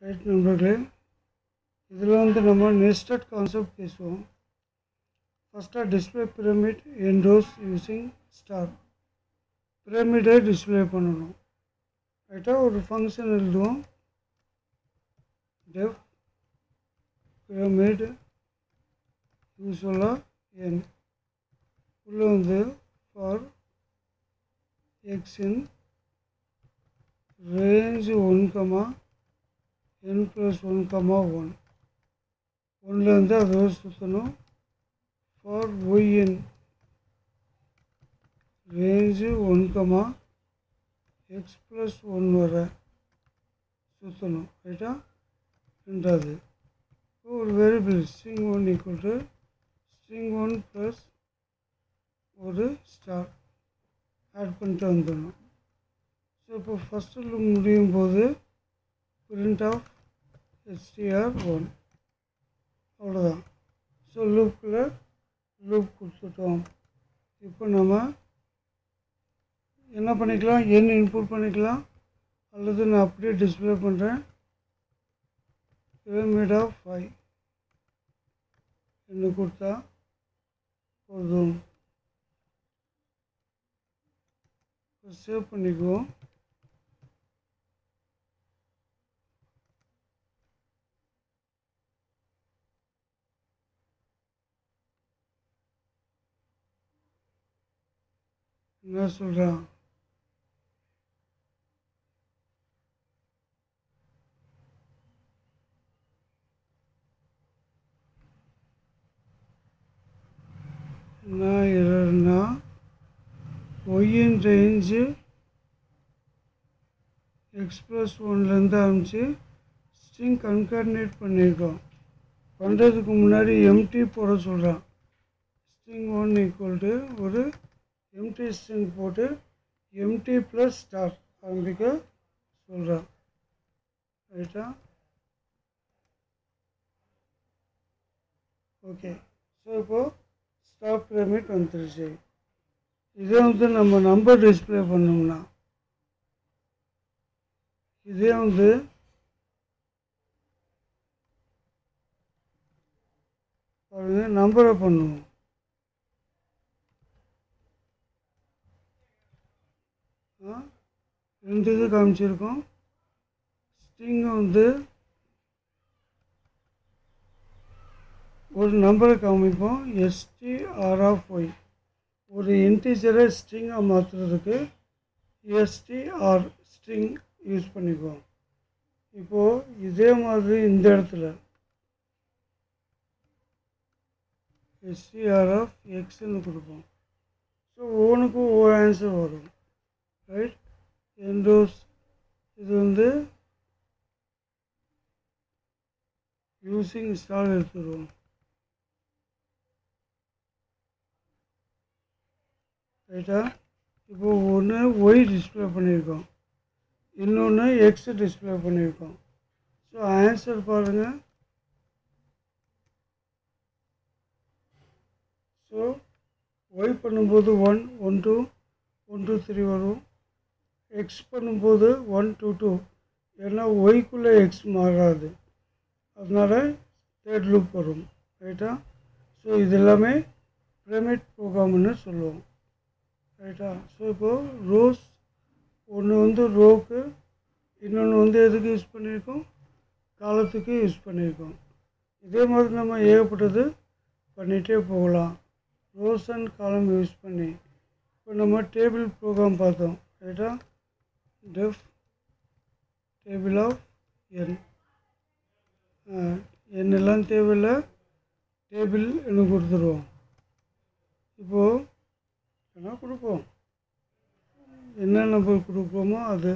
right நண்பர்களே இதில் வந்து நம்ம நெஸ்டட் கான்செப்ட் பேசுவோம் ஃபஸ்ட்டாக டிஸ்பிளே பிரமிட் என்டோஸ் யூஸிங் ஸ்டார் பிரமிடை டிஸ்பிளே பண்ணணும் ரைட்டாக ஒரு ஃபங்க்ஷன் எழுதுவோம் டெஃப் பிரமிட் யூஸ்வலாக என் உள்ளே வந்து ஃபார் எக்ஸின் range one comma n plus one comma one ஒன்லேருந்து அதை சுற்றணும் for y in range one comma x plus one வர சுற்றணும் ரைட்டா ரெண்டாவது ஒரு variable string one equal to string one plus ஒரு ஸ்டார் ஆட் பண்ணிட்டு வந்துடணும் ஸோ இப்போ ஃபஸ்ட்டு லூப் முடியும் போது பிரிண்ட் ஆஃப் எஸ்டிஆர் ஒன் அவ்வளோதான் ஸோ லூப்பில் லூப் கொடுத்துட்டோம் இப்போ நம்ம என்ன பண்ணிக்கலாம் என் இன்புட் பண்ணிக்கலாம் அல்லது நான் அப்படியே டிஸ்பிளே பண்ணுறேன் பிரமிட் ஆஃப் ஃபைவ் என்ன கொடுத்தா போதும் சேவ் பண்ணிக்குவோம் என்ன சொல்கிறான் என்ன எரர்னா ஒய்யின் ரேஞ்சு எக்ஸ் ப்ளஸ் ஒன்லேருந்து ஆரம்பித்து ஸ்ட்ரிங் கன்கார்டினேட் பண்ணியிருக்கோம் பண்ணுறதுக்கு முன்னாடி எம்டி போட சொல்கிறான் ஸ்ட்ரிங் ஒன் ஈக்குவல் டு ஒரு எம்டி ஸ்ட்ரிங் போட்டு எம்டி ப்ளஸ் ஸ்டார் ஆரம்பிக்க சொல்கிறான் ரைட்டா ஓகே ஸோ இப்போது ஸ்டாப் பிரமிட் வந்துருச்சு இதே வந்து நம்ம நம்பர் டிஸ்பிளே பண்ணோம்னா இதே வந்து பாருங்க நம்பரை பண்ணுவோம் ஆ ரெண்டு இது காமிச்சிருக்கோம் ஸ்ட்ரிங்கை வந்து ஒரு நம்பரை காமிப்போம் எஸ்டிஆர் ஆஃப் ஒய் ஒரு இன்டீஜரை ஸ்ட்ரிங்காக மாற்றுறதுக்கு எஸ்டிஆர் ஸ்ட்ரிங் யூஸ் பண்ணிக்குவோம் இப்போது இதே மாதிரி இந்த இடத்துல எஸ்டிஆர் ஆஃப் எக்ஸ்ன்னு கொடுப்போம் ஸோ ஒவ்வொன்றுக்கும் ஒவ்வொரு ஆன்சர் வரும் ரைட் என்டோஸ் இது வந்து யூஸிங் ஸ்டார் எடுத்துருவோம் ரைட்டா இப்போ ஒன்று ஒய் டிஸ்பிளே பண்ணியிருக்கோம் இன்னொன்று எக்ஸ் டிஸ்பிளே பண்ணியிருக்கோம் ஸோ ஆன்சர் பாருங்கள் ஸோ ஒய் பண்ணும்போது one one two one two three வரும் எக்ஸ் பண்ணும்போது ஒன் டூ டூ ஏன்னா ஒய்க்குள்ளே எக்ஸ் மாறாது அதனால் தேர்ட் லூப் வரும் ரைட்டா ஸோ இது எல்லாமே பிரமிட் ப்ரோக்ராம்னு சொல்லுவோம் ரைட்டா ஸோ இப்போது ரோஸ் ஒன்று வந்து ரோக்கு இன்னொன்று வந்து எதுக்கு யூஸ் பண்ணியிருக்கோம் காலத்துக்கு யூஸ் பண்ணியிருக்கோம் இதே மாதிரி நம்ம ஏகப்பட்டது பண்ணிகிட்டே போகலாம் ரோஸ் அண்ட் காலம் யூஸ் பண்ணி இப்போ நம்ம டேபிள் ப்ரோக்ராம் பார்த்தோம் ரைட்டா டெஃப் டேபிள் ஆஃப் என் என்னெல்லாம் தேவையில்லை டேபிள் என்ன கொடுத்துருவோம் இப்போது என்ன கொடுப்போம் என்ன நம்பர் கொடுப்போமோ அது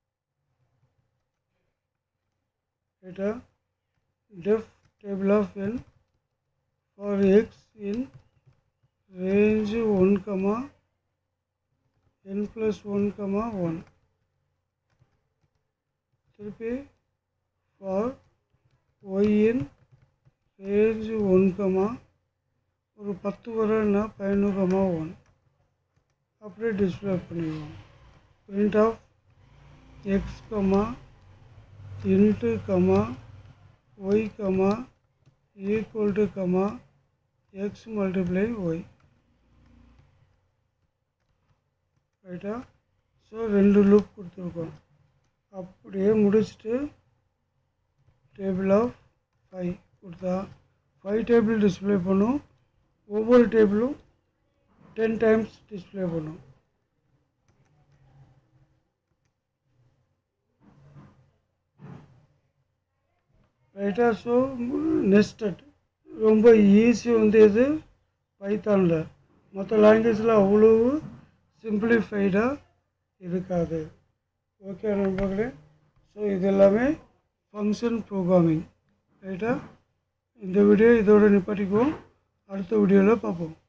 ரைட்டா def table of n for x in range one comma n plus one comma one திருப்பி ஃபார் ஒய்யின் ரேஞ்சு ஒன் கமா ஒரு பத்து வரன்னா பதினொன்று கமா ஒன் அப்படியே டிஸ்பிளே பண்ணிடுவோம் print of x comma into comma y comma equal to comma x multiply y ரைட்டா so ரெண்டு லூப் கொடுத்துருக்கோம் அப்படியே முடிச்சுட்டு டேபிள் ஆஃப் ஃபைவ் கொடுத்தா ஃபைவ் டேபிள் டிஸ்ப்ளே பண்ணும் ஒவ்வொரு டேபிளும் டென் டைம்ஸ் டிஸ்ப்ளே பண்ணும் ரைட்டா ஸோ நெஸ்டட் ரொம்ப ஈஸி வந்து இது பைத்தானில் மற்ற லாங்குவேஜில் அவ்வளோ சிம்பிளிஃபைடாக இருக்காது ஓகே நண்பர்களே ஸோ இது எல்லாமே ஃபங்க்ஷன் ப்ரோக்ராமிங் ரைட்டா இந்த வீடியோ இதோட நிப்பாட்டிக்குவோம் அடுத்த வீடியோவில் பார்ப்போம்